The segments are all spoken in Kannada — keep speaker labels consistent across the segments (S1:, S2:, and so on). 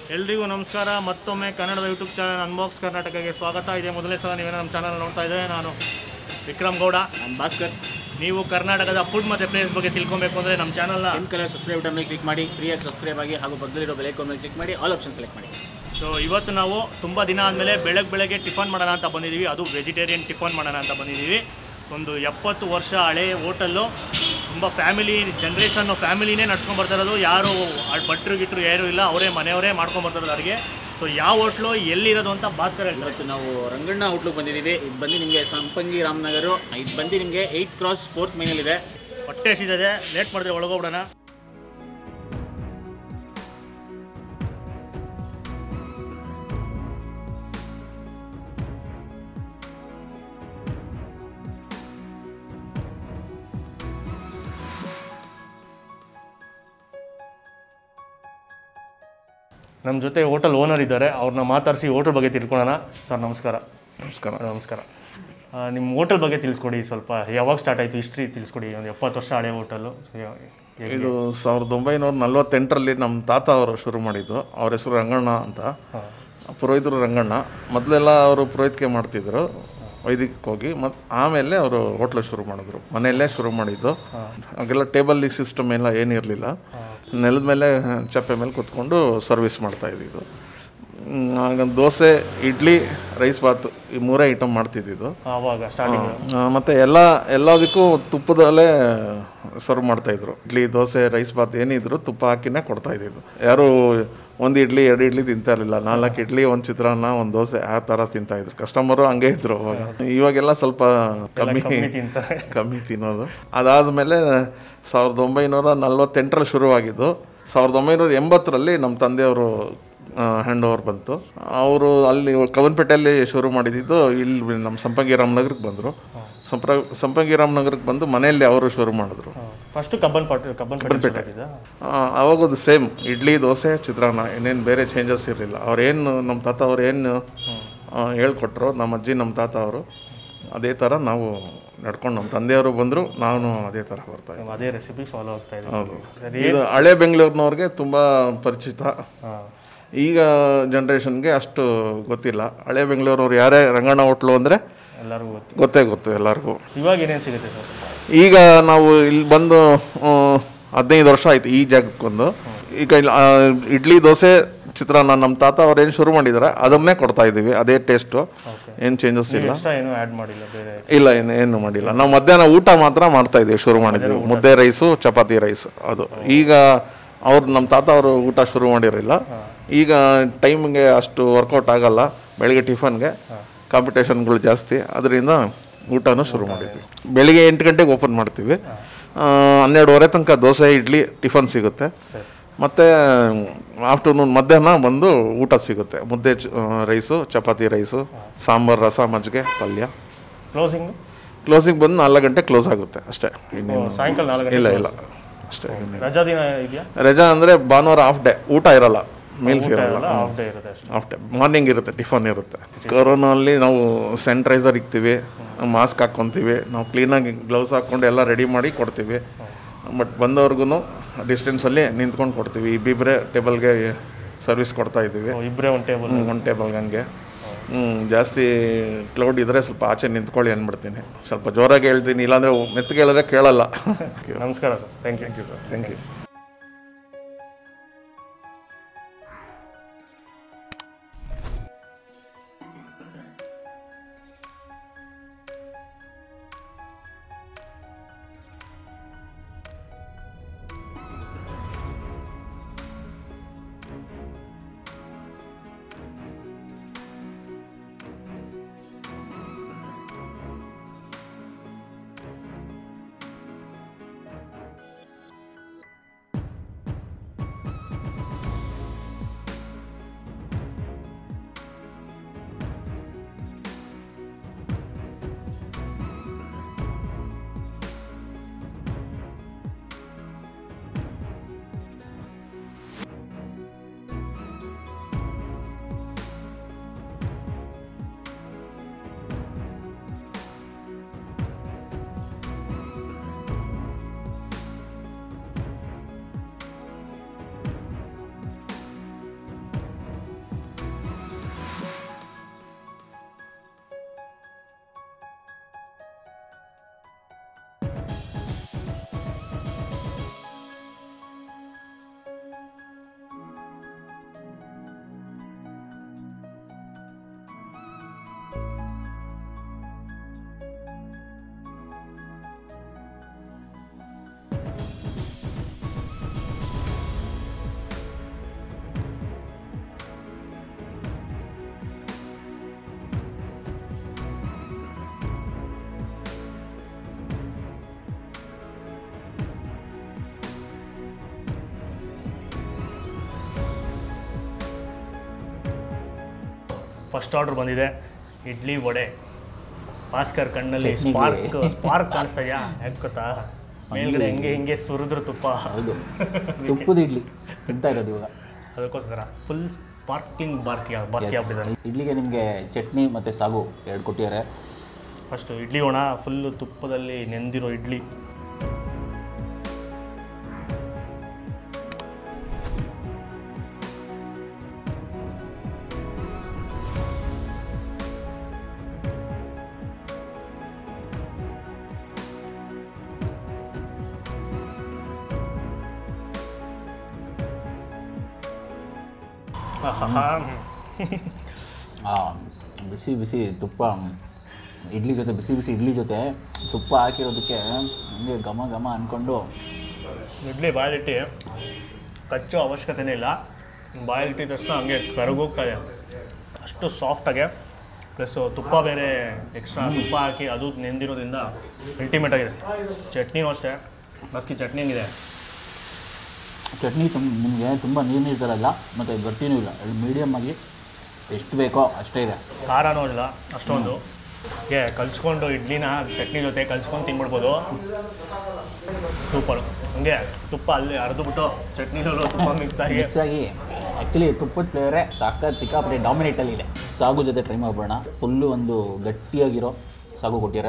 S1: ಎಲ್ರಿಗೂ ನಮಸ್ಕಾರ ಮತ್ತೊಮ್ಮೆ ಕನ್ನಡದ ಯೂಟ್ಯೂಬ್ ಚಾನಲ್ ಅನ್ಬಾಕ್ಸ್ ಕರ್ನಾಟಕಕ್ಕೆ ಸ್ವಾಗತ ಇದೆ ಮೊದಲನೇ ಸಲ ನೀವೇನೋ ನಮ್ಮ ಚಾನಲ್ ನೋಡ್ತಾ ಇದ್ದೇವೆ ನಾನು ವಿಕ್ರಮ್ ಗೌಡ
S2: ನಾನು ಭಾಸ್ಕರ್
S1: ನೀವು ಕರ್ನಾಟಕದ ಫುಡ್ ಮತ್ತು ಪ್ಲೇಸ್ ಬಗ್ಗೆ ತಿಳ್ಕೊಬೇಕು ಅಂದರೆ ನಮ್ಮ ಚಾನಲ್ನ
S2: ಕೆಂಪು ಕಲರ್ ಸಬ್ಸ್ಕ್ರೈಬ್ ಬಟನ್ ಮೇಲೆ ಕ್ಲಿಕ್ ಮಾಡಿ ಫ್ರೀಯಾಗಿ ಸಬ್ಸ್ಕ್ರೈಬ್ ಆಗಿ ಹಾಗೂ ಪಕ್ಕದಲ್ಲಿರೋ ಬೆಲ್ ಐಕಾನ್ ಮೇಲೆ ಕ್ಲಿಕ್ ಮಾಡಿ ಆಲ್ ಆಪ್ಷನ್ ಸೆಲೆಕ್ಟ್ ಮಾಡಿ
S1: ಸೊ ಇವತ್ತು ನಾವು ತುಂಬ ದಿನ ಆದಮೇಲೆ ಬೆಳಗ್ಗೆ ಬೆಳಗ್ಗೆ ಟಿಫನ್ ಮಾಡೋಣ ಅಂತ ಬಂದಿದ್ದೀವಿ ಅದು ವೆಜಿಟೇರಿಯನ್ ಟಿಫನ್ ಮಾಡೋಣ ಅಂತ ಬಂದಿದ್ದೀವಿ ಒಂದು ಎಪ್ಪತ್ತು ವರ್ಷ ಹಳೆ ಹೋಟೆಲ್ಲು ತುಂಬ ಫ್ಯಾಮಿಲಿ ಜನ್ರೇಷನ್ ಫ್ಯಾಮಿಲಿನೇ ನಡ್ಸ್ಕೊಂಡು ಬರ್ತಾ ಇರೋದು ಯಾರು ಭಟ್ರು ಗಿಟ್ರು ಯಾರು ಇಲ್ಲ ಅವರೇ ಮನೆಯವರೇ ಮಾಡ್ಕೊಂಡು ಬರ್ತಾ ಇರೋದು ಅಡುಗೆ ಸೊ ಯಾವ ಹೋಟ್ಲು ಎಲ್ಲಿರೋದು ಅಂತ ಭಾಸ್ಕರ್ ಹೇಳ್ತಾರೆ
S2: ಇವತ್ತು ನಾವು ರಂಗಣ್ಣ ಹೋಟ್ಲಿಗೆ ಬಂದಿದ್ದೀವಿ ಇದು ಬಂದು ನಿಮಗೆ ಸಂಪಂಗಿ ರಾಮನಗರ ಇದು ಬಂದು ನಿಮಗೆ ಏಯ್ಟ್ ಕ್ರಾಸ್ ಫೋರ್ತ್ ಮೈನಲ್ಲಿದೆ
S1: ಹೊಟ್ಟೆ ಸಿದಿದೆ ಲೇಟ್ ಮಾಡಿದ್ರೆ ಒಳಗೋಗ್ಬಿಡೋಣ ನಮ್ಮ ಜೊತೆ ಹೋಟೆಲ್ ಓನರ್ ಇದ್ದಾರೆ ಅವ್ರನ್ನ ಮಾತಾಡಿಸಿ ಹೋಟೆಲ್ ಬಗ್ಗೆ ತಿಳ್ಕೊಳ್ಳೋಣ ಸರ್ ನಮಸ್ಕಾರ
S3: ನಮಸ್ಕಾರ
S1: ನಮಸ್ಕಾರ ಆ, ನಿಮ್ಮ ಹೋಟೆಲ್ ಬಗ್ಗೆ ತಿಳಿಸ್ಕೊಡಿ ಸ್ವಲ್ಪ ಯಾವಾಗ ಸ್ಟಾರ್ಟ್ ಆಯಿತು ಹಿಸ್ಟ್ರಿ ತಿಳಿಸ್ಕೊಡಿ ಒಂದು ಎಪ್ಪತ್ತು ವರ್ಷ ಹಳೆ ಹೋಟೆಲು
S3: ಇದು ಸಾವಿರದ ಒಂಬೈನೂರ ನಲ್ವತ್ತೆಂಟರಲ್ಲಿ ನಮ್ಮ ತಾತ ಅವರು ಶುರು ಮಾಡಿದ್ದು ಅವ್ರ ಹೆಸರು ರಂಗಣ್ಣ ಅಂತ ಪುರೋಹಿತರು ರಂಗಣ್ಣ ಮೊದಲೆಲ್ಲ ಅವರು ಪುರೋಹಿತಿಕೆ ಮಾಡ್ತಿದ್ರು ವೈದಿಕಕ್ಕೆ ಹೋಗಿ ಮತ್ತು ಆಮೇಲೆ ಅವರು ಹೋಟ್ಲು ಶುರು ಮಾಡಿದ್ರು ಮನೆಯಲ್ಲೇ ಶುರು ಮಾಡಿದ್ದು ಆಗೆಲ್ಲ ಟೇಬಲ್ ಸಿಸ್ಟಮ್ ಎಲ್ಲ ಏನಿರಲಿಲ್ಲ ನೆಲದ ಮೇಲೆ ಚಪ್ಪೆ ಮೇಲೆ ಕೂತ್ಕೊಂಡು ಸರ್ವಿಸ್ ಮಾಡ್ತಾ ಇದ್ದಿದ್ದು ಹ್ಮ್, ಆಗ ದೋಸೆ ಇಡ್ಲಿ ರೈಸ್ ಬಾತು ಈ ಮೂರೇ ಐಟಮ್ ಮಾಡ್ತಿದ್ದಿದ್ದು
S1: ಆವಾಗ ಸ್ಟಾರ್ಟಿಂಗ್
S3: ಆ, ಮತ್ತೆ ಎಲ್ಲ ಎಲ್ಲದಕ್ಕೂ ತುಪ್ಪದಲ್ಲೇ ಸರ್ವ್ ಮಾಡ್ತಾ ಇದ್ರು ಇಡ್ಲಿ ದೋಸೆ ರೈಸ್ ಬಾತ್ ಏನಿದ್ರು ತುಪ್ಪ ಹಾಕಿನೇ ಕೊಡ್ತಾ ಇದ್ದಿದ್ದು ಯಾರು ಒಂದು ಇಡ್ಲಿ ಎರಡು ಇಡ್ಲಿ ತಿಂತಾ ಇರಲಿಲ್ಲ ನಾಲ್ಕು ಇಡ್ಲಿ ಒಂದು ಚಿತ್ರಾನ್ನ ಒಂದು ದೋಸೆ ಆ ಥರ ತಿಂತಾ ಇದ್ರು ಕಸ್ಟಮರು ಹಂಗೆ ಇದ್ರು ಅವಾಗ ಇವಾಗೆಲ್ಲ ಸ್ವಲ್ಪ ಕಮ್ಮಿ
S1: ತಿಂತಾರೆ
S3: ಕಮ್ಮಿ ತಿನ್ನೋದು ಅದಾದಮೇಲೆ ಸಾವಿರದ ಒಂಬೈನೂರ ನಲ್ವತ್ತೆಂಟರಲ್ಲಿ ಶುರುವಾಗಿದ್ದು ಸಾವಿರದ ಒಂಬೈನೂರ ಎಂಬತ್ತರಲ್ಲಿ ನಮ್ಮ ತಂದೆಯವರು ಹ್ಯಾಂಡ್ ಓವರ್ ಬಂತು ಅವರು ಅಲ್ಲಿ ಕವನ್ಪೇಟೆಯಲ್ಲಿ ಶುರು ಮಾಡಿದ್ದು ಇಲ್ಲಿ ನಮ್ಮ ಸಂಪಂಗಿ ರಾಮನಗರಕ್ಕೆ ಬಂದರು ಸಂಪ್ರ ಸಂಪಂಗಿ ರಾಮನಗರಕ್ಕೆ ಬಂದು ಮನೆಯಲ್ಲಿ ಅವರು ಶುರು ಮಾಡಿದ್ರು
S1: ಫಸ್ಟು ಕಬ್ಬನ್ ಪಾಟ್ ಕಬ್ಬನ್ ಪೇಟೆ
S3: ಆ, ಅವಾಗ ಅದು ಸೇಮ್ ಇಡ್ಲಿ ದೋಸೆ ಚಿತ್ರಾನ್ನ ಇನ್ನೇನು ಬೇರೆ ಚೇಂಜಸ್ ಇರಲಿಲ್ಲ ಅವ್ರೇನು ನಮ್ಮ ತಾತ ಅವ್ರು ಏನು ಹೇಳ್ಕೊಟ್ರು ನಮ್ಮ ಅಜ್ಜಿ ನಮ್ಮ ತಾತ ಅವರು ಅದೇ ಥರ ನಾವು ನಡ್ಕೊಂಡು ನಮ್ಮ ತಂದೆಯವರು ಬಂದರು ನಾನು ಅದೇ ಥರ ಬರ್ತಾ ಇದ್ದೆ.
S1: ಅದೇ ರೆಸಿಪಿ ಫಾಲೋ ಆಗ್ತಾ ಇದೆ
S3: ಹೌದು
S1: ಸರಿ
S3: ಇದು ಹಳೆ ಬೆಂಗಳೂರಿನವ್ರಿಗೆ ತುಂಬ ಪರಿಚಿತ
S1: ಹಾಂ
S3: ಈಗ ಜನ್ರೇಷನ್ಗೆ ಅಷ್ಟು ಗೊತ್ತಿಲ್ಲ ಹಳೆ ಬೆಂಗಳೂರಿನವ್ರು ಯಾರೇ ರಂಗಣ್ಣ ಹೋಟ್ಲು ಅಂದರೆ
S1: ಎಲ್ಲರಿಗೂ ಗೊತ್ತು
S3: ಗೊತ್ತೇ ಗೊತ್ತು ಎಲ್ಲರಿಗೂ
S1: ಇವಾಗ ಏನೇನು ಸಿಗುತ್ತೆ ಸರ್
S3: ಈಗ ನಾವು ಇಲ್ಲಿ ಬಂದು ಆ, ಹದಿನೈದು ವರ್ಷ ಆಯ್ತು ಈ ಜಾಗಕ್ಕೆ ಬಂದು ಈಗ ಇಲ್ಲಿ ಆ, ಇಡ್ಲಿ ದೋಸೆ ಚಿತ್ರಾನ್ನ ನಮ್ಮ ತಾತ ಅವ್ರು ಏನು ಶುರು ಮಾಡಿದ್ದಾರೆ ಅದನ್ನೇ ಕೊಡ್ತಾ ಇದ್ದೀವಿ ಅದೇ ಟೇಸ್ಟು ಏನು ಚೇಂಜಸ್ ಇಲ್ಲ
S1: ಎಕ್ಸ್ಟ್ರಾ ಏನೂ ಆ್ಯಡ್ ಮಾಡಿಲ್ಲ ಬೇರೆ
S3: ಇಲ್ಲ ಏನು ಏನು ಮಾಡಿಲ್ಲ ನಾವು ಮಧ್ಯಾಹ್ನ ಊಟ ಮಾತ್ರ ಮಾಡ್ತಾ ಇದ್ದೀವಿ ಶುರು ಮಾಡಿದ್ವಿ ಮುದ್ದೆ ರೈಸು ಚಪಾತಿ ರೈಸ್ ಅದು ಈಗ ಅವ್ರು ನಮ್ಮ ತಾತ ಅವರು ಊಟ ಶುರು ಮಾಡಿರಲಿಲ್ಲ ಈಗ ಟೈಮಿಗೆ ಅಷ್ಟು ವರ್ಕೌಟ್ ಆಗಲ್ಲ ಬೆಳಗ್ಗೆ ಟಿಫನ್ಗೆ ಕಾಂಪಿಟೇಷನ್ಗಳು ಜಾಸ್ತಿ ಅದರಿಂದ ಊಟನೂ ಶುರು ಮಾಡಿದ್ವಿ ಬೆಳಿಗ್ಗೆ ಎಂಟು ಗಂಟೆಗೆ ಓಪನ್ ಮಾಡ್ತೀವಿ ಆ, ಹನ್ನೆರಡುವರೆ ತನಕ ದೋಸೆ ಇಡ್ಲಿ ಟಿಫನ್ ಸಿಗುತ್ತೆ ಮತ್ತು ಆಫ್ಟರ್ನೂನ್ ಮಧ್ಯಾಹ್ನ ಬಂದು ಊಟ ಸಿಗುತ್ತೆ ಮುದ್ದೆ ಚ- ಆ, ರೈಸು ಚಪಾತಿ ರೈಸು ಸಾಂಬಾರು ರಸ ಮಜ್ಜಿಗೆ ಪಲ್ಯ
S1: ಕ್ಲೋಸಿಂಗು
S3: ಕ್ಲೋಸಿಂಗ್ ಬಂದು ನಾಲ್ಕು ಗಂಟೆ ಕ್ಲೋಸ್ ಆಗುತ್ತೆ ಅಷ್ಟೇ ಇನ್ನೇನು
S1: ಸಾಯಂಕಾಲ ನಾಲ್ಕು ಗಂಟೆ
S3: ಇಲ್ಲ ಇಲ್ಲ ಅಷ್ಟೇ ಇನ್ನೇನು.
S1: ರಜಾ ದಿನ ಇದೆಯಾ
S3: ರಜಾ ಅಂದರೆ ಭಾನುವಾರ ಹಾಫ್ ಡೇ ಊಟ ಇರಲ್ಲ ಮೀಲ್ಸ್ ಇರಲ್ಲ
S1: ಹಾಫ್ ಡೇ ಇರುತ್ತೆ ಅಷ್ಟೇ
S3: ಹಾಫ್ ಡೇ ಮಾರ್ನಿಂಗ್ ಇರುತ್ತೆ ಟಿಫನ್ ಇರುತ್ತೆ ಕೊರೋನಲ್ಲಿ ನಾವು ಸ್ಯಾನಿಟೈಸರ್ ಇಕ್ತೀವಿ ಮಾಸ್ಕ್ ಹಾಕ್ಕೊತೀವಿ ನಾವು ಕ್ಲೀನಾಗಿ ಗ್ಲೌಸ್ ಹಾಕ್ಕೊಂಡು ಎಲ್ಲ ರೆಡಿ ಮಾಡಿ ಕೊಡ್ತೀವಿ ಬಟ್ ಬಂದವ್ರಿಗೂ ಡಿಸ್ಟೆನ್ಸಲ್ಲಿ ನಿಂತ್ಕೊಂಡು ಕೊಡ್ತೀವಿ ಇಬ್ಬಿಬ್ಬರೇ ಟೇಬಲ್ಗೆ ಸರ್ವಿಸ್ ಕೊಡ್ತಾ ಇದ್ದೀವಿ
S1: ಓ, ಇಬ್ಬರೇ ಒಂದು ಟೇಬಲ್
S3: ಒಂದು ಟೇಬಲ್ಗೆ ಹಂಗೆ ಹ್ಞೂ ಜಾಸ್ತಿ ಕ್ಲೌಡ್ ಇದ್ದರೆ ಸ್ವಲ್ಪ ಆಚೆ ನಿಂತ್ಕೊಳ್ಳಿ ಅಂದ್ಬಿಡ್ತೀನಿ ಸ್ವಲ್ಪ ಜೋರಾಗಿ ಹೇಳ್ತೀನಿ ಇಲ್ಲಾಂದರೆ ಮೆತ್ತಗೆ ಹೇಳಿದ್ರೆ ಕೇಳಲ್ಲ
S1: ನಮಸ್ಕಾರ sir thank you
S3: sir thank you
S1: first order ಬಂದಿದೆ ಇಡ್ಲಿ ವಡೆ ಭಾಸ್ಕರ್ ಕಣ್ಣಲ್ಲಿ
S2: ಚಟ್ನಿಗೆ.
S1: ಸ್ಪಾರ್ಕ್ ಸ್ಪಾರ್ಕ್ ಕಾಣಿಸ್ತಾ ಇದೆಯಾ ಯಾಕೆ ಗೊತ್ತಾ ಮೇಲ್ಗಡೆ ಹೆಂಗೆ ಹಿಂಗೆ ಸುರಿದ್ರು ತುಪ್ಪ
S2: ಹೌದು ತುಪ್ಪದ ಇಡ್ಲಿ ತಿಂತಾ ಇರೋದು ಇವಾಗ
S1: ಅದಕ್ಕೋಸ್ಕರ ಫುಲ್ ಸ್ಪಾರ್ಕ್ಲಿಂಗ್ ಬಾರ್ಕಿ ಬಾಸ್ಕಿ
S2: Yes.
S1: ಆಗ್ಬಿಟ್ಟಿದ್ದಾರೆ
S2: ಇಡ್ಲಿಗೆ ನಿಮಗೆ ಚಟ್ನಿ ಮತ್ತು ಸಾಗು ಎರಡು ಕೊಟ್ಟಿದ್ದಾರೆ
S1: ಫಸ್ಟು ಇಡ್ಲಿ ಒಣ ಫುಲ್ಲು ತುಪ್ಪದಲ್ಲಿ ನೆಂದಿರೋ ಇಡ್ಲಿ ಆಹಾಹಾ.
S2: ಆ, ಬಿಸಿ ಬಿಸಿ ತುಪ್ಪ ಇಡ್ಲಿ ಜೊತೆ ಬಿಸಿ ಬಿಸಿ ಇಡ್ಲಿ ಜೊತೆ ತುಪ್ಪ ಹಾಕಿರೋದಕ್ಕೆ ಹಂಗೆ ಘಮ ಘಮ ಅಂದ್ಕೊಂಡು
S1: ಇಡ್ಲಿ ಬಾಯಲ್ಲಿಟ್ಟು ಕಚ್ಚೋ ಅವಶ್ಯಕತೆನೇ ಇಲ್ಲ ಬಾಯಲ್ಲಿಟ್ಟಿದ ತಕ್ಷಣ ಹಂಗೆ ಕರಗೋಗ್ತಾ ಇದೆ ಅಷ್ಟು ಸಾಫ್ಟಾಗೆ ಪ್ಲಸ್ ತುಪ್ಪ ಬೇರೆ ಎಕ್ಸ್ಟ್ರಾ ತುಪ್ಪ ಹಾಕಿ ಅದು ನೆಂದಿರೋದ್ರಿಂದ ಅಲ್ಟಿಮೇಟ್ ಆಗಿದೆ ಚಟ್ನಿನೂ ಅಷ್ಟೇ ಬಸ್ಕಿ ಚಟ್ನಿ ಹೆಂಗಿದೆ
S2: ಚಟ್ನಿ ತುಂಬ ನಿಮಗೆ ತುಂಬ ನೀರು ನೀರು ಥರಲ್ಲ ಮತ್ತು ಗಟ್ಟಿನೂ ಇಲ್ಲ ಮೀಡಿಯಮ್ ಆಗಿ ಎಷ್ಟು ಬೇಕೋ ಅಷ್ಟೇ ಇದೆ
S1: ಖಾರನೂ ಇಲ್ಲ ಅಷ್ಟೊಂದು ಹೀಗೆ ಕಲ್ಸ್ಕೊಂಡು ಇಡ್ಲಿನ ಚಟ್ನಿ ಜೊತೆ ಕಲ್ಸ್ಕೊಂಡು ತಿನ್ಬಿಡ್ಬೋದು ಸೂಪರ್ ಹಂಗೆ ತುಪ್ಪ ಅಲ್ಲಿ ಅರ್ದುಬಿಟ್ಟು ಚಟ್ನಿನಲ್ಲೂ ತುಪ್ಪ ಮಿಕ್ಸ್ ಆಗಿ
S2: ಮಿಕ್ಸ್ ಆಗಿ ಆ್ಯಕ್ಚುಲಿ ತುಪ್ಪದ ಫ್ಲೇವರೇ ಸಾಕಾದ ಸಿಕ್ಕಾಪಟ್ಟೆ ಡಾಮಿನೇಟಲ್ಲಿ ಇದೆ ಸಾಗು ಜೊತೆ ಟ್ರೈ ಮಾಡ್ಬೋಣ ಫುಲ್ಲು ಒಂದು ಗಟ್ಟಿಯಾಗಿರೋ ಸಾಗು ಕೊಟ್ಟಿದ್ದಾರೆ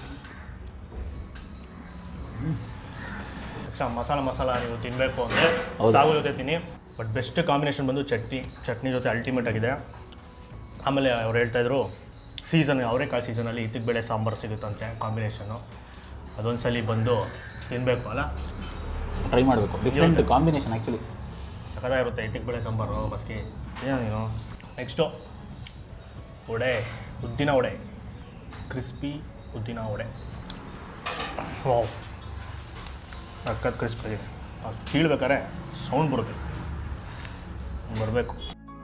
S1: ಅಚ್ಚಾ ಮಸಾಲ ಮಸಾಲ ನೀವು ತಿನ್ನಬೇಕು ಅಂದರೆ
S2: ಹೌದು.
S1: ಸಾಗು ಜೊತೆ ತಿನ್ನಿ ಬಟ್ ಬೆಸ್ಟ್ ಕಾಂಬಿನೇಷನ್ ಬಂದು ಚಟ್ನಿ ಚಟ್ನಿ ಜೊತೆ ಅಲ್ಟಿಮೇಟ್ ಆಗಿದೆ ಆಮೇಲೆ ಅವ್ರು ಹೇಳ್ತಾಯಿದ್ರು ಸೀಸನ್ ಅವರೇಕಾಳು ಸೀಸನಲ್ಲಿ ಇತ್ತಿಗೆ ಬೇಳೆ ಸಾಂಬಾರು ಸಿಗುತ್ತಂತೆ ಕಾಂಬಿನೇಷನ್ನು ಅದೊಂದ್ಸಲಿ ಬಂದು ತಿನ್ನಬೇಕು ಅಲ್ಲ
S2: ಟ್ರೈ ಮಾಡಬೇಕು ಡಿಫ್ರೆಂಟ್ ಕಾಂಬಿನೇಷನ್ ಆ್ಯಕ್ಚುಲಿ
S1: ಸಖತ್ತಾಗಿರುತ್ತೆ ಇತ್ತಿಗೆ ಬೇಳೆ ಸಾಂಬಾರು ಬಸ್ಕಿ ಏನು ನೀನು ನೆಕ್ಸ್ಟು ವಡೆ ಉದ್ದಿನ ವಡೆ ಕ್ರಿಸ್ಪಿ ಉದ್ದಿನ ವಡೆ ವಾವ್ ಸಖತ್ ಕ್ರಿಸ್ಪಿ ಆಗಿದೆ ಅದು ಕೀಳ್ಬೇಕಾದ್ರೆ ಸೌಂಡ್ ಬರುತ್ತೆ ಬರಬೇಕು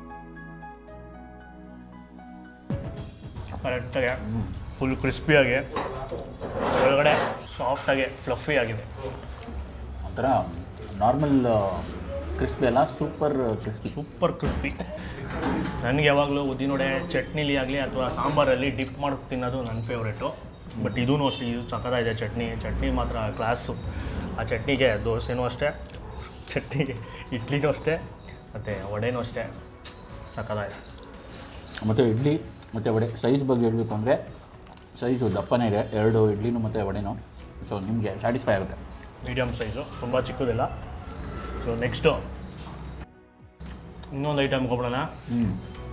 S1: ಕರೆಕ್ಟಾಗಿ ಫುಲ್ ಕ್ರಿಸ್ಪಿಯಾಗಿ ಒಳಗಡೆ ಸಾಫ್ಟಾಗಿ ಫ್ಲಫಿ ಆಗಿದೆ
S2: ಒಂಥರ ನಾರ್ಮಲ್ ಕ್ರಿಸ್ಪಿ ಅಲ್ಲ ಸೂಪರ್ ಕ್ರಿಸ್ಪಿ
S1: ಸೂಪರ್ ಕ್ರಿಸ್ಪಿ ನನಗೆ ಯಾವಾಗಲೂ ಉದ್ದಿನೊಡೆ ಚಟ್ನಿಲಿ ಆಗಲಿ ಅಥವಾ ಸಾಂಬಾರಲ್ಲಿ ಡಿಪ್ ಮಾಡಿ ತಿನ್ನೋದು ನನ್ನ ಫೇವ್ರೇಟು ಬಟ್ ಇದೂ ಅಷ್ಟೇ ಇದು ಸಖತ್ತಾಗಿದೆ ಚಟ್ನಿ ಚಟ್ನಿ ಮಾತ್ರ ಕ್ಲಾಸು ಆ ಚಟ್ನಿಗೆ ದೋಸೆನೂ ಅಷ್ಟೇ ಚಟ್ನಿಗೆ ಇಡ್ಲಿನೂ ಅಷ್ಟೇ ಮತ್ತು ವಡೆನೂ ಅಷ್ಟೇ ಸಖತ್ತಾಗಿದೆ
S2: ಮತ್ತು ಇಡ್ಲಿ ಮತ್ತು ವಡೆ ಸೈಜ್ ಬಗ್ಗೆ ಹೇಳಬೇಕು ಅಂದರೆ ಸೈಜು ದಪ್ಪನೇ ಇದೆ ಎರಡು ಇಡ್ಲಿನೂ ಮತ್ತು ವಡೆನೂ ಸೊ ನಿಮಗೆ ಸ್ಯಾಟಿಸ್ಫೈ ಆಗುತ್ತೆ
S1: ಮೀಡಿಯಮ್ ಸೈಜು ತುಂಬ ಚಿಕ್ಕದಿಲ್ಲ ಸೊ ನೆಕ್ಸ್ಟು ಇನ್ನೊಂದು ಐಟಮ್ ಹೋಗ್ಬಿಡೋಣ
S2: ಹ್ಞೂ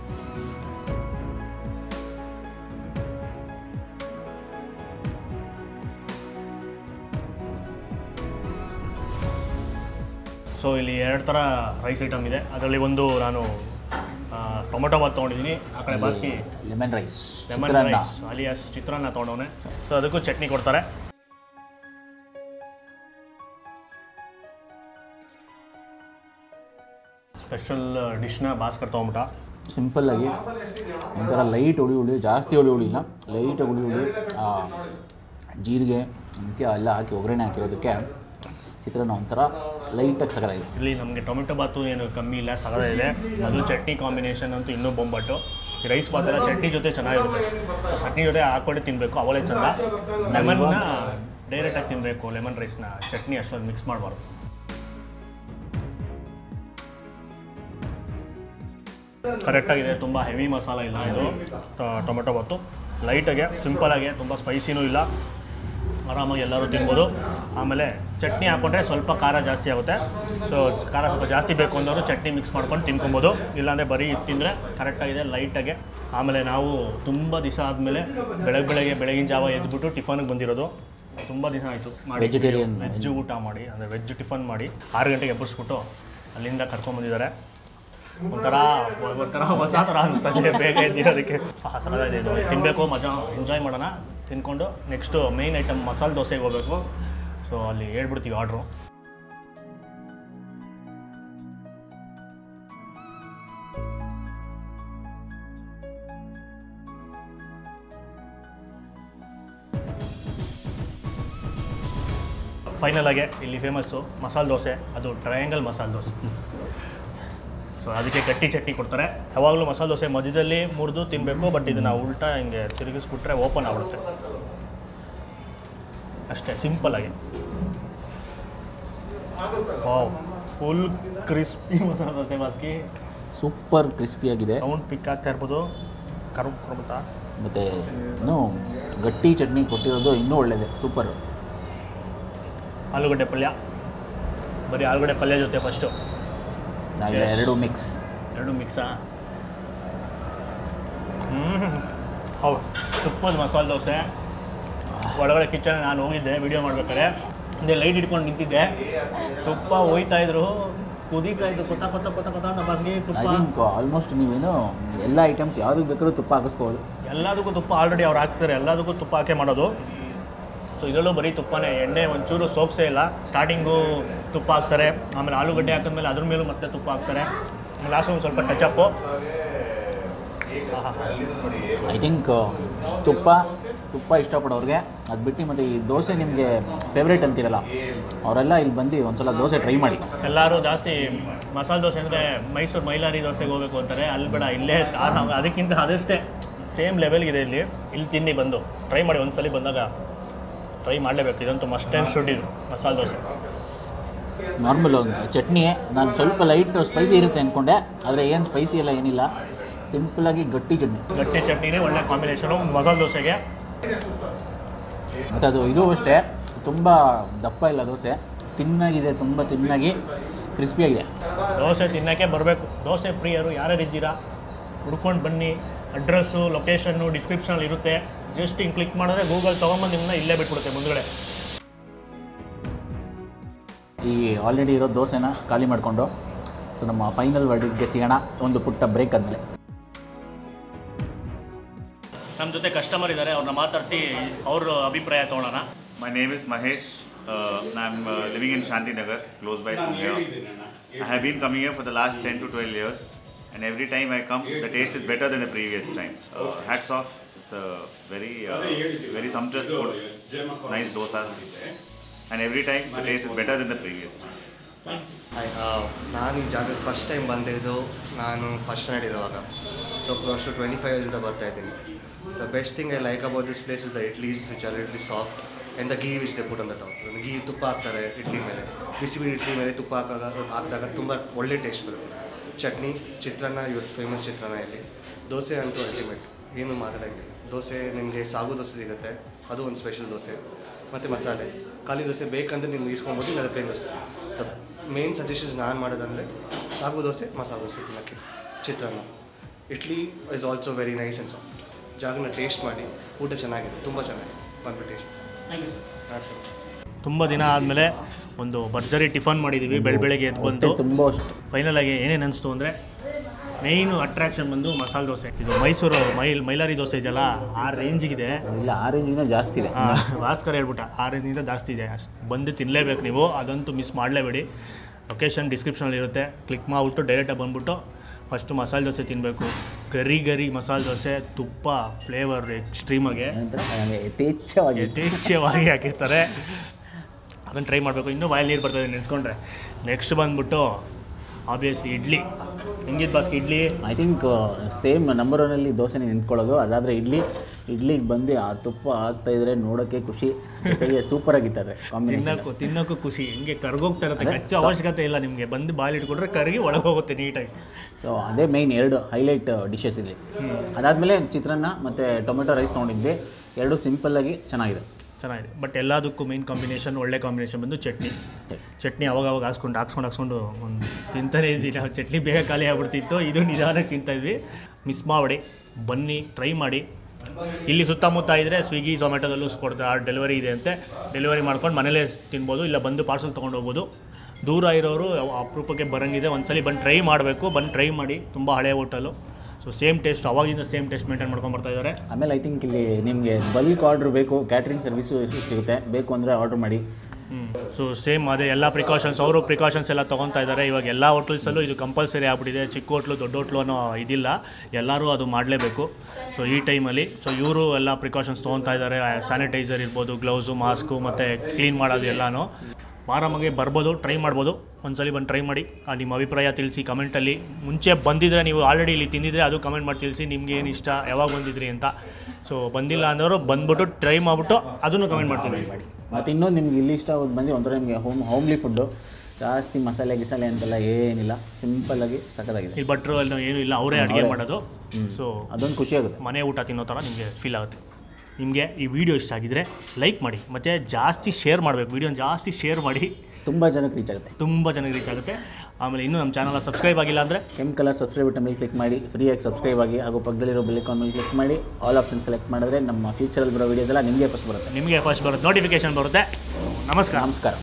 S1: ಸೊ ಇಲ್ಲಿ ಎರಡು ಥರ ರೈಸ್ ಐಟಮ್ ಇದೆ ಅದರಲ್ಲಿ ಒಂದು ನಾನು ಆ, ಟೊಮೊಟೊ ಬಾತ್ ತೊಗೊಂಡಿದ್ದೀನಿ ಆ ಕಡೆ ಬಾಸ್ಕಿ
S2: ಲೆಮನ್ ರೈಸ್
S1: ಲೆಮನ್
S2: ಚಿತ್ರಾನ್ನ
S1: ರೈಸ್ ಅಲಿಯಾಸ್ ಚಿತ್ರಾನ್ನ ತೊಗೊಂಡವನೆ ಸೊ ಅದಕ್ಕೂ ಚಟ್ನಿ ಕೊಡ್ತಾರೆ ಸ್ಪೆಷಲ್ ಡಿಶ್ನ ಭಾಸ್ಕರ್ ತೊಗೊಂಬಿಟ್ಟ
S2: ಸಿಂಪಲ್ಲಾಗಿ ಒಂಥರ ಲೈಟ್ ಹುಳಿ ಹುಳಿ ಜಾಸ್ತಿ ಹುಳಿ ಹುಳಿ ಇಲ್ಲ ಲೈಟಾಗಿ ಹುಳಿ ಹುಳಿ ಆ, ಜೀರಿಗೆ ಅಂತ್ಯ ಎಲ್ಲ ಹಾಕಿ ಒಗ್ಗರಣೆ ಹಾಕಿರೋದಕ್ಕೆ ಚಿತ್ರಾನ್ನ ಒಂಥರ ಲೈಟಾಗಿ ಸಗಲಾಗಿದೆ
S1: ಇಲ್ಲಿ ನಮಗೆ ಟೊಮೆಟೊ ಬಾತು ಏನು ಕಮ್ಮಿ ಇಲ್ಲ ಸಗದ ಇದೆ ಅದು ಚಟ್ನಿ ಕಾಂಬಿನೇಷನ್ ಅಂತೂ ಇನ್ನೂ ಬೊಂಬಟ್ಟು ಈ ರೈಸ್ ಬಾತ್ ಎಲ್ಲ ಚಟ್ನಿ ಜೊತೆ ಚೆನ್ನಾಗಿರುತ್ತೆ ಚಟ್ನಿ ಜೊತೆ ಹಾಕ್ಕೊಂಡು ತಿನ್ನಬೇಕು ಅವಲೇ ಚಂದ ಲೆಮನ್ನ ಡೈರೆಕ್ಟಾಗಿ ತಿನ್ನಬೇಕು ಲೆಮನ್ ರೈಸ್ನ ಚಟ್ನಿ ಅಷ್ಟೊಂದು ಮಿಕ್ಸ್ ಮಾಡಬಾರ್ದು ಕರೆಕ್ಟಾಗಿದೆ ತುಂಬ ಹೆವಿ ಮಸಾಲ ಇಲ್ಲ ಇದು ಟೊ- ಟೊಮೆಟೊ ಬಾತು ಲೈಟಾಗೆ ಸಿಂಪಲಾಗೆ ತುಂಬ ಸ್ಪೈಸಿನೂ ಇಲ್ಲ ಆರಾಮಾಗಿ ಎಲ್ಲರೂ ತಿನ್ಬೋದು ಆಮೇಲೆ ಚಟ್ನಿ ಹಾಕ್ಕೊಂಡ್ರೆ ಸ್ವಲ್ಪ ಖಾರ ಜಾಸ್ತಿ ಆಗುತ್ತೆ ಸೊ ಖಾರ ಸ್ವಲ್ಪ ಜಾಸ್ತಿ ಬೇಕು ಅಂದವರು ಚಟ್ನಿ ಮಿಕ್ಸ್ ಮಾಡ್ಕೊಂಡು ತಿನ್ಕೊಬೋದು ಇಲ್ಲಾಂದರೆ ಬರೀ ಇದು ತಿಂದರೆ ಕರೆಕ್ಟಾಗಿದೆ ಲೈಟಾಗೆ ಆಮೇಲೆ ನಾವು ತುಂಬ ದಿವಸ ಆದಮೇಲೆ ಬೆಳಗ್ಗೆ ಬೆಳಗ್ಗೆ ಬೆಳಗಿನ ಜಾವ ಎದ್ಬಿಟ್ಟು ಟಿಫನ್ಗೆ ಬಂದಿರೋದು ತುಂಬ ದಿನ ಆಯಿತು ಮಾಡಿ
S2: Vegetarian.
S1: ವೆಜ್ ಊಟ ಮಾಡಿ ಅಂದರೆ ವೆಜ್ ಟಿಫನ್ ಮಾಡಿ ಆರು ಗಂಟೆಗೆ ಎಬ್ಬರಿಸ್ಬಿಟ್ಟು ಅಲ್ಲಿಂದ ಕರ್ಕೊಂಬಂದಿದ್ದಾರೆ ಒಂಥರ ಒಂಥರ ಹೊಸ ಥರ ಅನಿಸ್ತದೆ ಬೇಗ ಎದ್ದಿರೋದಕ್ಕೆ ಸಲದ ಇದು ತಿನ್ನಬೇಕು ಮಜಾ ಎಂಜಾಯ್ ಮಾಡೋಣ ತಿನ್ಕೊಂಡು ನೆಕ್ಸ್ಟು ಮೇಯ್ನ್ ಐಟಮ್ ಮಸಾಲೆ ದೋಸೆಗೆ ಹೋಗ್ಬೇಕು ಸೊ ಅಲ್ಲಿ ಹೇಳ್ಬಿಡ್ತೀವಿ ಆರ್ಡ್ರು ಫೈನಲ್ ಆಗಿ ಇಲ್ಲಿ ಫೇಮಸ್ಸು ಮಸಾಲೆ ದೋಸೆ ಅದು ಟ್ರಯಾಂಗಲ್ ಮಸಾಲೆ ದೋಸೆ ಸೊ ಸೊ ಅದಕ್ಕೆ ಗಟ್ಟಿ ಚಟ್ನಿ ಕೊಡ್ತಾರೆ ಯಾವಾಗಲೂ ಮಸಾಲೆ ದೋಸೆ ಮಧ್ಯದಲ್ಲಿ ಮುರಿದು ತಿನ್ನಬೇಕು ಬಟ್ ಇದನ್ನು ಉಲ್ಟಾ ಹಿಂಗೆ ತಿರುಗಿಸ್ಬಿಟ್ರೆ ಓಪನ್ ಆಗ್ಬಿಡುತ್ತೆ ಅಷ್ಟೇ ಸಿಂಪಲ್ಲಾಗಿ wow full crispy masala dosa ಬಾಸ್ಕಿ
S2: ಸೂಪರ್ ಕ್ರಿಸ್ಪಿಯಾಗಿದೆ
S1: ಸೌಂಡ್ ಪಿಕ್ ಆಗ್ತಾ ಇರ್ಬೋದು ಕರು ಕೊಡ್ಬೋದಾ
S2: ಮತ್ತು ಇನ್ನೂ ಗಟ್ಟಿ ಚಟ್ನಿ ಕೊಟ್ಟಿರೋದು ಇನ್ನೂ ಒಳ್ಳೆಯದೆ ಸೂಪರ್
S1: ಆಲೂಗಡ್ಡೆ ಪಲ್ಯ ಬರೀ ಆಲೂಗಡ್ಡೆ ಪಲ್ಯ ಜೊತೆ ಫಸ್ಟು
S2: ಆಮೇಲೆ ಎರಡು ಮಿಕ್ಸ್
S1: ಎರಡು ಮಿಕ್ಸಾ ಹ್ಞೂ ಹೌದು ತುಪ್ಪದ ಮಸಾಲೆ ದೋಸೆ ಒಳಗಡೆ ಕಿಚನ್ ನಾನು ಹೋಗಿದ್ದೆ ವಿಡಿಯೋ ಮಾಡ್ಬೇಕಾದ್ರೆ ಹಿಂದೆ ಲೈಟ್ ಇಟ್ಕೊಂಡು ನಿಂತಿದ್ದೆ ತುಪ್ಪ ಹೋಯ್ತಾ ಇದ್ರು ಕುದೀತಾ ಇದ್ರು ಕೊತ್ತ ಕೊತ್ತ ಕೊತ್ತ ಕೊತ್ತ ಅಂತ ಬಸ್ಗೆ
S2: ಐ
S1: ತುಪ್ಪ
S2: ಥಿಂಕ್ ಆಲ್ಮೋಸ್ಟ್ ನೀವೇನು ಎಲ್ಲ ಐಟಮ್ಸ್ ಯಾವುದಕ್ಕೆ ಬೇಕಾದ್ರೂ ತುಪ್ಪ ಹಾಕಿಸ್ಕೋಬೋದು
S1: ಎಲ್ಲದಕ್ಕೂ ತುಪ್ಪ ಆಲ್ರೆಡಿ ಅವ್ರು ಹಾಕ್ತಾರೆ ಎಲ್ಲದಕ್ಕೂ ತುಪ್ಪ ಹಾಕೇ ಮಾಡೋದು ಸೊ ಇದರಲ್ಲೂ ಬರೀ ತುಪ್ಪನೇ ಎಣ್ಣೆ ಒಂಚೂರು ಸೋಪ್ಸೇ ಇಲ್ಲ ಸ್ಟಾರ್ಟಿಂಗು ತುಪ್ಪ ಹಾಕ್ತಾರೆ ಆಮೇಲೆ ಆಲೂಗಡ್ಡೆ ಹಾಕಿದ್ಮೇಲೆ ಅದ್ರ ಮೇಲೂ ಮತ್ತೆ ತುಪ್ಪ ಹಾಕ್ತಾರೆ ಲಾಸ್ಟ್ ಒಂದು ಸ್ವಲ್ಪ ಟಚಪ್ಪು
S2: ಐ ಥಿಂಕ್ ತುಪ್ಪ ತುಪ್ಪ ಇಷ್ಟಪಡೋರಿಗೆ ಅದು ಬಿಟ್ಟು ಮತ್ತು ಈ ದೋಸೆ ನಿಮಗೆ ಫೇವ್ರೇಟ್ ಅಂತಿರಲ್ಲ ಅವರೆಲ್ಲ ಇಲ್ಲಿ ಬಂದು ಒಂದ್ಸಲ ದೋಸೆ ಟ್ರೈ ಮಾಡಿ
S1: ಎಲ್ಲರೂ ಜಾಸ್ತಿ ಮಸಾಲೆ ದೋಸೆ ಅಂದರೆ ಮೈಸೂರು ಮೈಲಾರಿ ದೋಸೆಗೆ ಹೋಗ್ಬೇಕು ಅಂತಾರೆ ಅಲ್ಲಿ ಬೇಡ ಇಲ್ಲೇ ಆರಾಮ ಅದಕ್ಕಿಂತ ಅದಷ್ಟೇ ಸೇಮ್ ಲೆವೆಲ್ಗಿದೆ ಇಲ್ಲಿ ಇಲ್ಲಿ ತಿನ್ನಿ ಬಂದು ಟ್ರೈ ಮಾಡಿ ಒಂದ್ಸಲಿ ಬಂದಾಗ ಟ್ರೈ ಮಾಡಲೇಬೇಕು ಇದಂತೂ ಮಸ್ಟ್ ಆ್ಯಂಡ್ ಶುಡ್ ಇದು ಮಸಾಲೆ ದೋಸೆ
S2: ನಾರ್ಮಲ್ ಒಂದು ಚಟ್ನಿ ನಾನು ಸ್ವಲ್ಪ ಲೈಟ್ ಸ್ಪೈಸಿ ಇರುತ್ತೆ ಅಂದ್ಕೊಂಡೆ ಆದರೆ ಏನು ಸ್ಪೈಸಿ ಎಲ್ಲ ಏನಿಲ್ಲ ಸಿಂಪಲಾಗಿ ಗಟ್ಟಿ ಚಟ್ನಿ
S1: ಗಟ್ಟಿ ಚಟ್ನಿನೇ ಒಳ್ಳೆ ಕಾಂಬಿನೇಷನು ಮಸಾಲೆ ದೋಸೆಗೆ
S2: ಮತ್ತು ಅದು ಇದು ಅಷ್ಟೇ ತುಂಬ ದಪ್ಪ ಇಲ್ಲ ದೋಸೆ ತಿನ್ನಾಗಿದೆ ತುಂಬ ತಿನ್ನಾಗಿ ಕ್ರಿಸ್ಪಿಯಾಗಿದೆ
S1: ದೋಸೆ ತಿನ್ನೋಕ್ಕೆ ಬರಬೇಕು ದೋಸೆ ಪ್ರಿಯರು ಯಾರ್ಯಾರು ಇದ್ದೀರಾ ಹುಡ್ಕೊಂಡು ಬನ್ನಿ ಅಡ್ರೆಸ್ಸು ಲೊಕೇಶನ್ನು ಡಿಸ್ಕ್ರಿಪ್ಷನಲ್ಲಿ ಇರುತ್ತೆ ಜಸ್ಟ್ ಹಿಂಗೆ ಕ್ಲಿಕ್ ಮಾಡಿದ್ರೆ ಗೂಗಲ್ ತೊಗೊಂಬಂದು ನಿಮ್ಮನ್ನ ಇಲ್ಲೇ ಬಿಟ್ಬಿಡುತ್ತೆ ಮುಂದ್ಗಡೆ
S2: ಈ ಆಲ್ರೆಡಿ ಇರೋ ದೋಸೆನ ಖಾಲಿ ಮಾಡಿಕೊಂಡು ಸೊ ನಮ್ಮ ಫೈನಲ್ ವರ್ಡಿಗೆ ಸಿಗೋಣ ಒಂದು ಪುಟ್ಟ ಬ್ರೇಕ್ ಆದಮೇಲೆ
S1: ನಮ್ಮ ಜೊತೆ ಕಸ್ಟಮರ್ ಇದ್ದಾರೆ ಅವ್ರನ್ನ ಮಾತಾಡಿಸಿ ಅವ್ರ ಅಭಿಪ್ರಾಯ ತೊಗೊಳ್ಳೋಣ
S4: My name is Mahesh. Uh, I'm uh, living in Shantinagar, close by from here. I have been coming here for the last 10 to 12 years, and every time I come, the taste is better than the previous time. Uh, hats off, it's a very, uh, very sumptuous food, nice dosas, and every time the taste is better than the previous time.
S5: Hi ನಾನು ಈ ಜಾಗಕ್ಕೆ ಫಸ್ಟ್ ಟೈಮ್ ಬಂದಿದ್ದು ನಾನು ಫಸ್ಟ್ ಸ್ಟ್ಯಾಂಡರ್ಡ್ ಇರುವಾಗ so close to twenty five ಇಯರ್ಸಿಂದ ಬರ್ತಾ ಇದ್ದೀನಿ the best thing I like about this place is the idlis which are idli soft and the ghee which they put on the top ghee ತುಪ್ಪ ಹಾಕ್ತಾರೆ ಇಡ್ಲಿ ಮೇಲೆ ಬಿಸಿ ಬಿಸಿ ಇಡ್ಲಿ ಮೇಲೆ ತುಪ್ಪ ಹಾಕಾಗ ಹಾಕಿದಾಗ ತುಂಬ ಒಳ್ಳೆ ಟೇಸ್ಟ್ ಬರುತ್ತೆ ಚಟ್ನಿ ಚಿತ್ರಾನ್ನ ಇವತ್ತು ಫೇಮಸ್ ಚಿತ್ರಾನ್ನ ಇಲ್ಲಿ ದೋಸೆ ಅಂತೂ ಅಲ್ಟಿಮೇಟ್ ಏನು ಮಾತಾಡೋಂಗಿಲ್ಲ ದೋಸೆ ನಿಮಗೆ ಸಾಗು ದೋಸೆ ಸಿಗುತ್ತೆ ಅದು ಒಂದು ಸ್ಪೆಷಲ್ ದೋಸೆ ಮತ್ತು ಮಸಾಲೆ ಖಾಲಿ ದೋಸೆ ಬೇಕಂದ್ರೆ ನೀವು ಇಸ್ಕೊಬೋದು ಇಲ್ಲ plain dosa the main suggestions ನಾನು ಮಾಡೋದಂದರೆ ಸಾಗು ದೋಸೆ ಮಸಾಲೆ ದೋಸೆ ತಿನ್ನೋಕ್ಕೆ chitranna idli is also very nice and soft ಜಾಗನ ಟೇಸ್ಟ್ ಮಾಡಿ ಊಟ ಚೆನ್ನಾಗಿದೆ ತುಂಬ ಚೆನ್ನಾಗಿದೆ ಬಂದ್ಬಿಟ್ಟು ಟೇಸ್ಟ್
S1: ತುಂಬ ದಿನ ಆದಮೇಲೆ ಒಂದು ಭರ್ಜರಿ ಟಿಫನ್ ಮಾಡಿದ್ದೀವಿ ಬೆಳ ಬೆಳಗ್ಗೆ ಎದ್ದು ಬಂದು
S2: ತುಂಬ ಅಷ್ಟು
S1: ಫೈನಲ್ ಆಗಿ ಏನೇನು ಅನಿಸ್ತು ಅಂದರೆ ಮೇಯ್ನು ಅಟ್ರಾಕ್ಷನ್ ಬಂದು ಮಸಾಲೆ ದೋಸೆ ಇದು ಮೈಸೂರು ಮೈಲ್ ಮೈಲಾರಿ ದೋಸೆ ಇದೆಯಲ್ಲ ಆ ರೇಂಜಿಗಿದೆ
S2: ಇಲ್ಲ ಆರೆಂಜಿನ ಜಾಸ್ತಿ ಇದೆ
S1: ಆ, ಭಾಸ್ಕರ್ ಹೇಳ್ಬಿಟ್ಟ ಆ ರೇಂಜಿಂದ ಜಾಸ್ತಿ ಇದೆ ಅಷ್ಟ್ ಬಂದು ತಿನ್ನಲೇಬೇಕು ನೀವು ಅದಂತೂ ಮಿಸ್ ಮಾಡಲೇಬೇಡಿ ಲೊಕೇಶನ್ ಡಿಸ್ಕ್ರಿಪ್ಷನಲ್ಲಿ ಇರುತ್ತೆ ಕ್ಲಿಕ್ ಮಾಡಿಬಿಟ್ಟು ಡೈರೆಕ್ಟಾಗಿ ಬಂದ್ಬಿಟ್ಟು ಫಸ್ಟು ಮಸಾಲೆ ದೋಸೆ ತಿನ್ನಬೇಕು ಗರಿ ಗರಿ ಮಸಾಲೆ ದೋಸೆ ತುಪ್ಪ ಫ್ಲೇವರ್ ಎಕ್ಸ್ಟ್ರೀಮಾಗೆ
S2: ಏನಂತಾರೆ ನನಗೆ ಯಥೇಚ್ಛವಾಗಿ
S1: ಯಥೇಚ್ಛವಾಗಿ ಹಾಕಿರ್ತಾರೆ ಅದನ್ನು ಟ್ರೈ ಮಾಡಬೇಕು ಇನ್ನೂ ಬಾಯಲ್ಲಿ ನೀರು ಬರ್ತದೆ ನೆನೆಸ್ಕೊಂಡ್ರೆ ನೆಕ್ಸ್ಟ್ ಬಂದ್ಬಿಟ್ಟು ಆಬ್ವಿಯಸ್ಲಿ ಇಡ್ಲಿ ಹೆಂಗಿದ್ದು ಬಾಸ್ಕಿ idli
S2: I think same number ಒನಲ್ಲಿ ದೋಸೆನೇ ನಿಂತ್ಕೊಳ್ಳೋದು ಅದಾದರೆ ಇಡ್ಲಿ ಇಡ್ಲಿಗೆ ಬಂದು ಆ ತುಪ್ಪ ಆಗ್ತಾ ಇದ್ರೆ ನೋಡೋಕ್ಕೆ ಖುಷಿ ಜೊತೆಗೆ ಸೂಪರ್ ಆಗಿರ್ತದೆ ಕಾಂಬಿನೇಷನ್
S1: ತಿನ್ನೋಕ್ಕೂ ತಿನ್ನೋಕ್ಕೂ ಖುಷಿ ಹಿಂಗೆ ಕರ್ಗೋಗ್ತಾ ಇರುತ್ತೆ ಕಚ್ಚೋ ಅವಶ್ಯಕತೆ ಇಲ್ಲ ನಿಮಗೆ ಬಂದು ಬಾಯಲ್ಲಿ ಇಟ್ಕೊಂಡ್ರೆ ಕರಗಿ ಒಳಗೆ ಹೋಗುತ್ತೆ ನೀಟಾಗಿ
S2: ಸೊ ಅದೇ ಮೈನ್ ಎರಡು ಹೈಲೈಟ್ ಡಿಶಸ್ ಇಲ್ಲಿ ಅದಾದಮೇಲೆ ಚಿತ್ರಾನ್ನ ಮತ್ತು ಟೊಮೆಟೊ ರೈಸ್ ತೊಗೊಂಡಿದ್ವಿ ಎರಡು ಸಿಂಪಲ್ಲಾಗಿ ಚೆನ್ನಾಗಿದೆ
S1: ಚೆನ್ನಾಗಿದೆ ಬಟ್ ಎಲ್ಲದಕ್ಕೂ ಮೇನ್ ಕಾಂಬಿನೇಷನ್ ಒಳ್ಳೆ ಕಾಂಬಿನೇಷನ್ ಬಂದು ಚಟ್ನಿ ಚಟ್ನಿ ಅವಾಗ ಅವಾಗ ಹಾಕ್ಸ್ಕೊಂಡು ಹಾಕ್ಸ್ಕೊಂಡು ಹಾಕ್ಸ್ಕೊಂಡು ಒಂದು ತಿಂತಾನೆ ಇದ್ವಿ ನಾವು ಚಟ್ನಿ ಬೇಗ ಖಾಲಿ ಆಗ್ಬಿಡ್ತಿತ್ತು ಇದು ನಿಧಾನಕ್ಕೆ ತಿಂತಾ ಇದ್ವಿ ಮಿಸ್ ಮಾಡಿ ಬನ್ನಿ ಟ್ರೈ ಮಾಡಿ ಇಲ್ಲಿ ಸುತ್ತಮುತ್ತ ಇದ್ದರೆ ಸ್ವಿಗ್ಗಿ ಝೊಮ್ಯಾಟೊದಲ್ಲೂ ಕೊಡ್ತಾ ಡೆಲಿವರಿ ಇದೆ ಅಂತೆ ಡೆಲಿವರಿ ಮಾಡ್ಕೊಂಡು ಮನೇಲೇ ತಿನ್ಬೋದು ಇಲ್ಲ ಬಂದು ಪಾರ್ಸಲ್ ತೊಗೊಂಡು ಹೋಗ್ಬೋದು ದೂರ ಇರೋರು ಅಪರೂಪಕ್ಕೆ ಬರಂಗಿದ್ರೆ ಒಂದ್ಸಲಿ ಬಂದು ಟ್ರೈ ಮಾಡಬೇಕು ಬಂದು ಟ್ರೈ ಮಾಡಿ ತುಂಬ ಹಳೆ ಹೋಟೆಲು ಸೊ ಸೇಮ್ ಟೇಸ್ಟ್ ಅವಾಗಿಂದ ಸೇಮ್ ಟೇಸ್ಟ್ ಮೇಂಟೈನ್ ಮಾಡ್ಕೊಂಡು ಬರ್ತಾ ಇದ್ದಾರೆ
S2: ಆಮೇಲೆ ಐ ಥಿಂಕ್ ಇಲ್ಲಿ ನಿಮಗೆ ಬಲ್ಕ್ ಆರ್ಡ್ರ್ ಬೇಕು ಕ್ಯಾಟ್ರಿಂಗ್ ಸರ್ವಿಸು ಸಿಗುತ್ತೆ ಬೇಕು ಅಂದರೆ ಆರ್ಡ್ರ್ ಮಾಡಿ
S1: ಸೊ ಸೇಮ್ ಅದೇ ಎಲ್ಲ ಪ್ರಿಕಾಷನ್ಸ್ ಅವರು ಪ್ರಿಕಾಷನ್ಸ್ ಎಲ್ಲ ತೊಗೊತಾ ಇದ್ದಾರೆ ಇವಾಗ ಎಲ್ಲ ಹೋಟ್ಲ್ಸಲ್ಲೂ ಇದು ಕಂಪಲ್ಸರಿ ಆಗ್ಬಿಟ್ಟಿದೆ ಚಿಕ್ಕ ಹೋಟ್ಲು ದೊಡ್ಡ ಹೋಟ್ಲು ಅನ್ನೋ ಇದಿಲ್ಲ ಎಲ್ಲರೂ ಅದು ಮಾಡಲೇಬೇಕು ಸೊ ಈ ಟೈಮಲ್ಲಿ ಸೊ ಇವರು ಎಲ್ಲ ಪ್ರಿಕಾಷನ್ಸ್ ತೊಗೊತಾ ಇದ್ದಾರೆ ಸ್ಯಾನಿಟೈಸರ್ ಇರ್ಬೋದು ಗ್ಲೌಸು ಮಾಸ್ಕು ಮತ್ತು ಕ್ಲೀನ್ ಮಾಡೋದು ಎಲ್ಲನೂ ಆರಾಮಾಗಿ ಬರ್ಬೋದು ಟ್ರೈ ಮಾಡ್ಬೋದು ಒಂದ್ಸಲಿ ಬಂದು ಟ್ರೈ ಮಾಡಿ ಆ, ನಿಮ್ಮ ಅಭಿಪ್ರಾಯ ತಿಳಿಸಿ ಕಮೆಂಟಲ್ಲಿ ಮುಂಚೆ ಬಂದಿದ್ರೆ ನೀವು ಆಲ್ರೆಡಿ ಇಲ್ಲಿ ತಿಂದಿದ್ರೆ ಅದು ಕಮೆಂಟ್ ಮಾಡಿ ತಿಳಿಸಿ ನಿಮ್ಗೆ ಏನು ಇಷ್ಟ ಯಾವಾಗ ಬಂದಿದ್ರಿ ಅಂತ ಸೊ ಬಂದಿಲ್ಲ ಅಂದವರು ಬಂದ್ಬಿಟ್ಟು ಟ್ರೈ ಮಾಡಿಬಿಟ್ಟು ಅದನ್ನು ಕಮೆಂಟ್ ಮಾಡಿ ತಿಳಿಸಿ
S2: ಮತ್ತು ಇನ್ನೊಂದು ನಿಮ್ಗೆ ಇಲ್ಲಿ ಇಷ್ಟ ಆಗೋದು ಬಂದು ಒಂಥರ ನಿಮಗೆ ಹೋಮ್ ಹೋಮ್ಲಿ ಫುಡ್ಡು ಜಾಸ್ತಿ ಮಸಾಲೆ ಗಿಸಾಲೆ ಅಂತೆಲ್ಲ ಏನಿಲ್ಲ ಸಿಂಪಲ್ಲಾಗಿ ಸಖತ್ತಾಗಿದೆ
S1: ಇಲ್ಲಿ ಭಟ್ರು ಅಲ್ಲಿ ಏನೂ ಇಲ್ಲ ಅವರೇ ಅಡುಗೆ ಮಾಡೋದು ಸೊ
S2: ಅದೊಂದು ಖುಷಿ ಆಗುತ್ತೆ
S1: ಮನೆ ಊಟ ತಿನ್ನೋ ಥರ ನಿಮಗೆ ಫೀಲ್ ಆಗುತ್ತೆ ನಿಮಗೆ ಈ ವಿಡಿಯೋ ಇಷ್ಟ ಆಗಿದ್ರೆ ಲೈಕ್ ಮಾಡಿ ಮತ್ತು ಜಾಸ್ತಿ ಶೇರ್ ಮಾಡಬೇಕು ವಿಡಿಯೋನ ಜಾಸ್ತಿ ಶೇರ್ ಮಾಡಿ
S2: ತುಂಬ ಜನಕ್ಕೆ ರೀಚ್ ಆಗುತ್ತೆ
S1: ತುಂಬ ಜನಕ್ಕೆ ರೀಚ್ ಆಗುತ್ತೆ ಆಮೇಲೆ ಇನ್ನೂ ನಮ್ಮ ಚಾನಲ್ ಸಬ್ಸ್ಕ್ರೈಬ್ ಆಗಿಲ್ಲ ಅಂದರೆ
S2: ಕೆಂಪು ಕಲರ್ ಸಬ್ಸ್ಕ್ರೈಬ್ ಬಟನ್ ಮೇಲೆ ಕ್ಲಿಕ್ ಮಾಡಿ ಫ್ರೀಯಾಗಿ ಸಬ್ಸ್ಕ್ರೈಬ್ ಆಗಿ ಹಾಗೂ ಪಕ್ಕದಲ್ಲಿರೋ ಬೆಲ್ ಐಕಾನ್ ಮೇಲೆ ಕ್ಲಿಕ್ ಮಾಡಿ ಆಲ್ ಆಪ್ಷನ್ ಸೆಲೆಕ್ಟ್ ಮಾಡಿದ್ರೆ ನಮ್ಮ ಫ್ಯೂಚರಲ್ಲಿ ಬರೋ ವೀಡಿಯೋಸ್ ಎಲ್ಲ ನಿಮಗೆ ಫಸ್ಟ್ ಬರುತ್ತೆ
S1: ನಿಮಗೆ ಫಸ್ಟ್ ಬರುತ್ತೆ ನೋಟಿಫಿಕೇಶನ್ ಬರುತ್ತೆ ನಮಸ್ಕಾರ
S2: ನಮಸ್ಕಾರ